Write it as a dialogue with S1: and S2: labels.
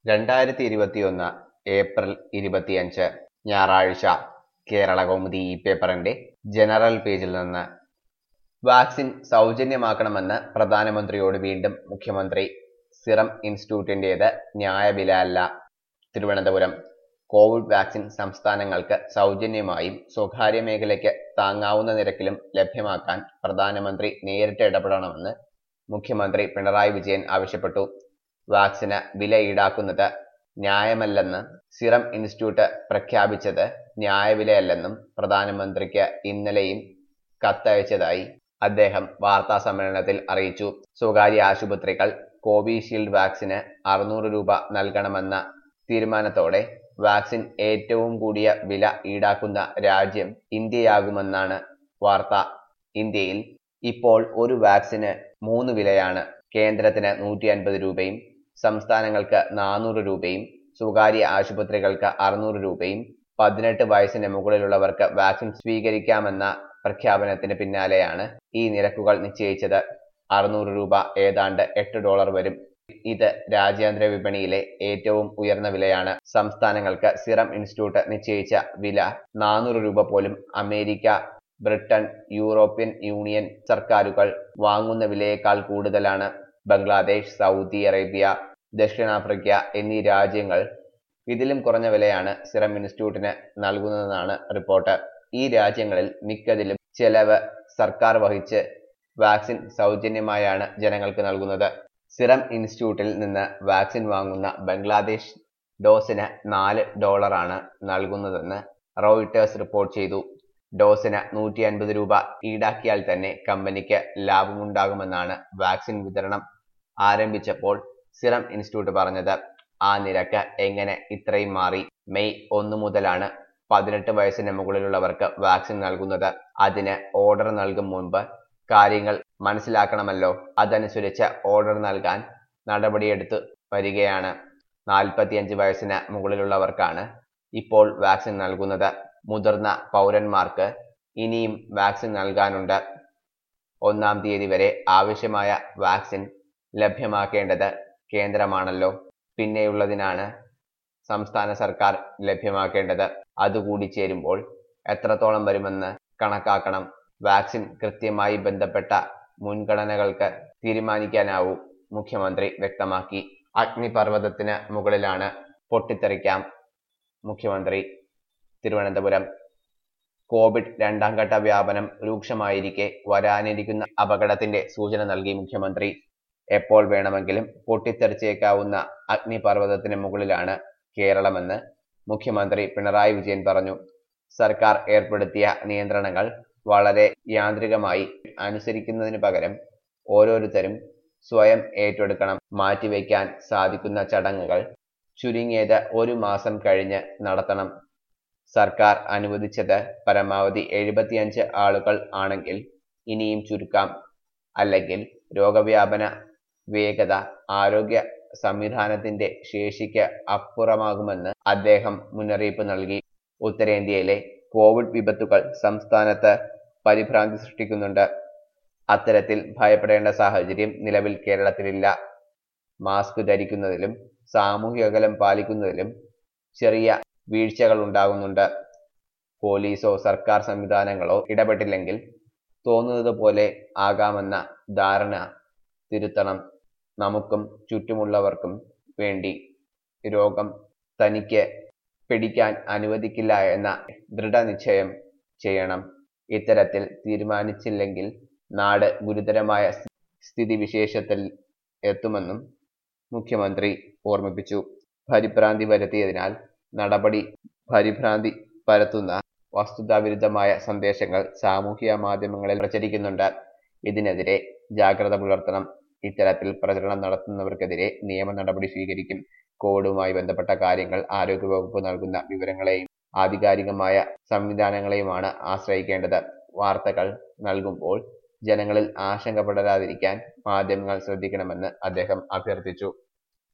S1: രണ്ടായിരത്തി ഇരുപത്തിയൊന്ന് ഏപ്രിൽ ഇരുപത്തിയഞ്ച് ഞായറാഴ്ച കേരള കൗമുദി ഈ പേപ്പറിന്റെ ജനറൽ പേജിൽ നിന്ന് വാക്സിൻ സൗജന്യമാക്കണമെന്ന് പ്രധാനമന്ത്രിയോട് വീണ്ടും മുഖ്യമന്ത്രി സിറം ഇൻസ്റ്റിറ്റ്യൂട്ടിന്റേത് ന്യായവില അല്ല തിരുവനന്തപുരം കോവിഡ് വാക്സിൻ സംസ്ഥാനങ്ങൾക്ക് സൗജന്യമായും സ്വകാര്യ മേഖലയ്ക്ക് താങ്ങാവുന്ന നിരക്കിലും ലഭ്യമാക്കാൻ പ്രധാനമന്ത്രി നേരിട്ട് ഇടപെടണമെന്ന് മുഖ്യമന്ത്രി പിണറായി വിജയൻ ആവശ്യപ്പെട്ടു വാക്സിന് വില ഈടാക്കുന്നത് ന്യായമല്ലെന്ന് സിറം ഇൻസ്റ്റിറ്റ്യൂട്ട് പ്രഖ്യാപിച്ചത് ന്യായവിലയല്ലെന്നും പ്രധാനമന്ത്രിക്ക് ഇന്നലെയും കത്തയച്ചതായി അദ്ദേഹം വാർത്താ സമ്മേളനത്തിൽ അറിയിച്ചു സ്വകാര്യ ആശുപത്രികൾ കോവിഷീൽഡ് വാക്സിന് അറുന്നൂറ് രൂപ നൽകണമെന്ന തീരുമാനത്തോടെ വാക്സിൻ ഏറ്റവും കൂടിയ വില ഈടാക്കുന്ന രാജ്യം ഇന്ത്യയാകുമെന്നാണ് വാർത്ത ഇന്ത്യയിൽ ഇപ്പോൾ ഒരു വാക്സിന് മൂന്ന് വിലയാണ് കേന്ദ്രത്തിന് നൂറ്റി അൻപത് രൂപയും സംസ്ഥാനങ്ങൾക്ക് നാനൂറ് രൂപയും സ്വകാര്യ ആശുപത്രികൾക്ക് അറുന്നൂറ് രൂപയും പതിനെട്ട് വയസ്സിന് മുകളിലുള്ളവർക്ക് വാക്സിൻ സ്വീകരിക്കാമെന്ന പ്രഖ്യാപനത്തിന് പിന്നാലെയാണ് ഈ നിരക്കുകൾ നിശ്ചയിച്ചത് അറുന്നൂറ് രൂപ ഏതാണ്ട് എട്ട് ഡോളർ വരും ഇത് രാജ്യാന്തര വിപണിയിലെ ഏറ്റവും ഉയർന്ന വിലയാണ് സംസ്ഥാനങ്ങൾക്ക് സിറം ഇൻസ്റ്റിറ്റ്യൂട്ട് നിശ്ചയിച്ച വില നാനൂറ് രൂപ പോലും അമേരിക്ക ബ്രിട്ടൻ യൂറോപ്യൻ യൂണിയൻ സർക്കാരുകൾ വാങ്ങുന്ന വിലയേക്കാൾ കൂടുതലാണ് ബംഗ്ലാദേശ് സൗദി അറേബ്യ ദക്ഷിണാഫ്രിക്ക എന്നീ രാജ്യങ്ങൾ ഇതിലും കുറഞ്ഞ വിലയാണ് സിറം ഇൻസ്റ്റിറ്റ്യൂട്ടിന് നൽകുന്നതെന്നാണ് റിപ്പോർട്ട് ഈ രാജ്യങ്ങളിൽ മിക്കതിലും ചെലവ് സർക്കാർ വഹിച്ച് വാക്സിൻ സൗജന്യമായാണ് ജനങ്ങൾക്ക് നൽകുന്നത് സിറം ഇൻസ്റ്റിറ്റ്യൂട്ടിൽ നിന്ന് വാക്സിൻ വാങ്ങുന്ന ബംഗ്ലാദേശ് ഡോസിന് നാല് ഡോളറാണ് നൽകുന്നതെന്ന് റോയിട്ടേഴ്സ് റിപ്പോർട്ട് ചെയ്തു ഡോസിന് നൂറ്റി അൻപത് രൂപ ഈടാക്കിയാൽ തന്നെ കമ്പനിക്ക് ലാഭമുണ്ടാകുമെന്നാണ് വാക്സിൻ വിതരണം ആരംഭിച്ചപ്പോൾ സിറം ഇൻസ്റ്റിറ്റ്യൂട്ട് പറഞ്ഞത് ആ നിരക്ക് എങ്ങനെ ഇത്രയും മാറി മെയ് ഒന്ന് മുതലാണ് പതിനെട്ട് വയസ്സിന് മുകളിലുള്ളവർക്ക് വാക്സിൻ നൽകുന്നത് അതിന് ഓർഡർ നൽകും മുൻപ് കാര്യങ്ങൾ മനസ്സിലാക്കണമല്ലോ അതനുസരിച്ച് ഓർഡർ നൽകാൻ നടപടിയെടുത്തു വരികയാണ് നാൽപ്പത്തിയഞ്ച് വയസ്സിന് മുകളിലുള്ളവർക്കാണ് ഇപ്പോൾ വാക്സിൻ നൽകുന്നത് മുതിർന്ന പൗരന്മാർക്ക് ഇനിയും വാക്സിൻ നൽകാനുണ്ട് ഒന്നാം തീയതി വരെ ആവശ്യമായ വാക്സിൻ ലഭ്യമാക്കേണ്ടത് കേന്ദ്രമാണല്ലോ പിന്നെയുള്ളതിനാണ് സംസ്ഥാന സർക്കാർ ലഭ്യമാക്കേണ്ടത് അതുകൂടി ചേരുമ്പോൾ എത്രത്തോളം വരുമെന്ന് കണക്കാക്കണം വാക്സിൻ കൃത്യമായി ബന്ധപ്പെട്ട മുൻഗണനകൾക്ക് തീരുമാനിക്കാനാവൂ മുഖ്യമന്ത്രി വ്യക്തമാക്കി അഗ്നിപർവ്വതത്തിന് മുകളിലാണ് പൊട്ടിത്തെറിക്കാം മുഖ്യമന്ത്രി തിരുവനന്തപുരം കോവിഡ് രണ്ടാം ഘട്ട വ്യാപനം രൂക്ഷമായിരിക്കെ വരാനിരിക്കുന്ന അപകടത്തിന്റെ സൂചന നൽകി മുഖ്യമന്ത്രി എപ്പോൾ വേണമെങ്കിലും പൊട്ടിത്തെറിച്ചേക്കാവുന്ന അഗ്നിപർവ്വതത്തിന് മുകളിലാണ് കേരളമെന്ന് മുഖ്യമന്ത്രി പിണറായി വിജയൻ പറഞ്ഞു സർക്കാർ ഏർപ്പെടുത്തിയ നിയന്ത്രണങ്ങൾ വളരെ യാന്ത്രികമായി അനുസരിക്കുന്നതിന് പകരം ഓരോരുത്തരും സ്വയം ഏറ്റെടുക്കണം മാറ്റിവെക്കാൻ സാധിക്കുന്ന ചടങ്ങുകൾ ചുരുങ്ങിയത് ഒരു മാസം കഴിഞ്ഞ് നടത്തണം സർക്കാർ അനുവദിച്ചത് പരമാവധി എഴുപത്തിയഞ്ച് ആളുകൾ ആണെങ്കിൽ ഇനിയും ചുരുക്കാം അല്ലെങ്കിൽ രോഗവ്യാപന വേഗത ആരോഗ്യ സംവിധാനത്തിന്റെ ശേഷിക്ക് അപ്പുറമാകുമെന്ന് അദ്ദേഹം മുന്നറിയിപ്പ് നൽകി ഉത്തരേന്ത്യയിലെ കോവിഡ് വിപത്തുകൾ സംസ്ഥാനത്ത് പരിഭ്രാന്തി സൃഷ്ടിക്കുന്നുണ്ട് അത്തരത്തിൽ ഭയപ്പെടേണ്ട സാഹചര്യം നിലവിൽ കേരളത്തിലില്ല മാസ്ക് ധരിക്കുന്നതിലും സാമൂഹിക അകലം പാലിക്കുന്നതിലും ചെറിയ വീഴ്ചകൾ ഉണ്ടാകുന്നുണ്ട് പോലീസോ സർക്കാർ സംവിധാനങ്ങളോ ഇടപെട്ടില്ലെങ്കിൽ തോന്നുന്നത് പോലെ ആകാമെന്ന ധാരണ തിരുത്തണം നമുക്കും ചുറ്റുമുള്ളവർക്കും വേണ്ടി രോഗം തനിക്ക് പിടിക്കാൻ അനുവദിക്കില്ല എന്ന ദൃഢനിശ്ചയം ചെയ്യണം ഇത്തരത്തിൽ തീരുമാനിച്ചില്ലെങ്കിൽ നാട് ഗുരുതരമായ സ്ഥിതിവിശേഷത്തിൽ എത്തുമെന്നും മുഖ്യമന്ത്രി ഓർമ്മിപ്പിച്ചു പരിഭ്രാന്തി വരുത്തിയതിനാൽ നടപടി പരിഭ്രാന്തി പരത്തുന്ന വസ്തുതാവിരുദ്ധമായ സന്ദേശങ്ങൾ സാമൂഹിക മാധ്യമങ്ങളിൽ പ്രചരിക്കുന്നുണ്ട് ഇതിനെതിരെ ജാഗ്രത പുലർത്തണം ഇത്തരത്തിൽ പ്രചരണം നടത്തുന്നവർക്കെതിരെ നിയമ നടപടി സ്വീകരിക്കും കോവിഡുമായി ബന്ധപ്പെട്ട കാര്യങ്ങൾ ആരോഗ്യവകുപ്പ് നൽകുന്ന വിവരങ്ങളെയും ആധികാരികമായ സംവിധാനങ്ങളെയുമാണ് ആശ്രയിക്കേണ്ടത് വാർത്തകൾ നൽകുമ്പോൾ ജനങ്ങളിൽ ആശങ്ക പടരാതിരിക്കാൻ മാധ്യമങ്ങൾ ശ്രദ്ധിക്കണമെന്ന് അദ്ദേഹം അഭ്യർത്ഥിച്ചു